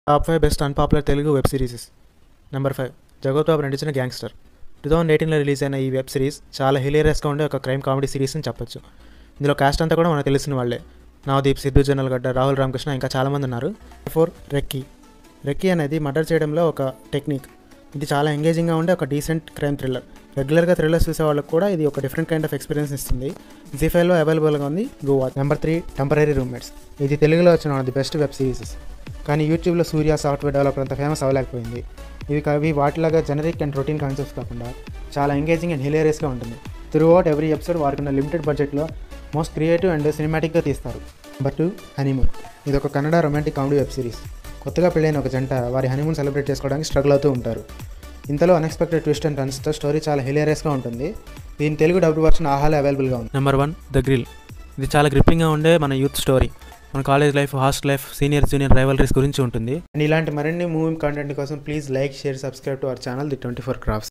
top five best unpopular Telugu web series number five Jagath Babu నటించిన gangster two thousand ఎయిటీన్లో release అయిన ఈ వెబ్ సిరీస్ చాలా హిలేరియస్గా ఉండే ఒక క్రైమ్ కామెడీ సిరీస్ అని చెప్పొచ్చు ఇందులో కాస్ట్ అంతా కూడా మనకు తెలిసిన వాళ్ళే నవదీప్ సిద్ధు జనల్గడ్డ రాహుల్ రామకృష్ణ ఇంకా చాలామంది ఉన్నారు ఫోర్ రెక్కీ రెక్కీ అనేది మర్డర్ చేయడంలో ఒక టెక్నిక్ ఇది చాలా ఎంగేజింగ్గా ఉండే ఒక డీసెంట్ క్రైమ్ థ్రిల్లర్ రెగ్యులర్గా థ్రిల్లర్స్ చూసే వాళ్ళకి కూడా ఇది ఒక డిఫరెంట్ కైండ్ ఆఫ్ ఎక్స్పీరియన్స్ ఇస్తుంది జీ ఫైవ్లో అవైలబుల్గా ఉంది గోవా నెంబర్ త్రీ టెంపరీ రూమ్మేట్స్ ఇది తెలుగులో వచ్చిన one of the best web series కానీ యూట్యూబ్లో సూర్య సాఫ్ట్వేర్ డెవలపర్ అంత ఫేమస్ అవ్వలేకపోయింది ఇవి అవి వాటిలాగా జనరిక్ అండ్ రొటీన్ కాన్సెప్ట్స్ కాకుండా చాలా ఎంగేజింగ్ అండ్ హిలేరియస్గా ఉంటుంది త్రూ అవుట్ ఎవ్రీ ఎపిసోడ్ వారికి ఉన్న లిమిటెడ్ బడ్జెట్లో మోస్ట్ క్రియేటివ్ అండ్ సినిమాటిక్గా తీస్తారు నెంబర్ టూ హనీమూన్ ఇది ఒక Kannada romantic comedy web series కొత్తగా పెళ్ళైన ఒక జంట వారి హనీమూన్ సెలబ్రేట్ చేసుకోవడానికి స్ట్రగుల్ అవుతూ ఉంటారు ఇంతలో అన్ఎక్స్పెక్టెడ్ ట్విస్ట్ అండ్ టర్న్స్తో స్టోరీ చాలా హిలేరియస్గా ఉంటుంది దీని తెలుగు డబ్బు వర్షన్ ఆహాలో అవైలబుల్గా ఉంది నెంబర్ వన్ ద గ్రిల్ ఇది చాలా గ్రిప్పింగ్గా ఉండే మన యూత్ స్టోరీ మన college life hostel life senior junior rivalries గురించి ఉంటుంది అండ్ ఇలాంటి మరిన్ని మూవీ కంటెంట్ కోసం please like share subscribe to our channel the twenty four crafts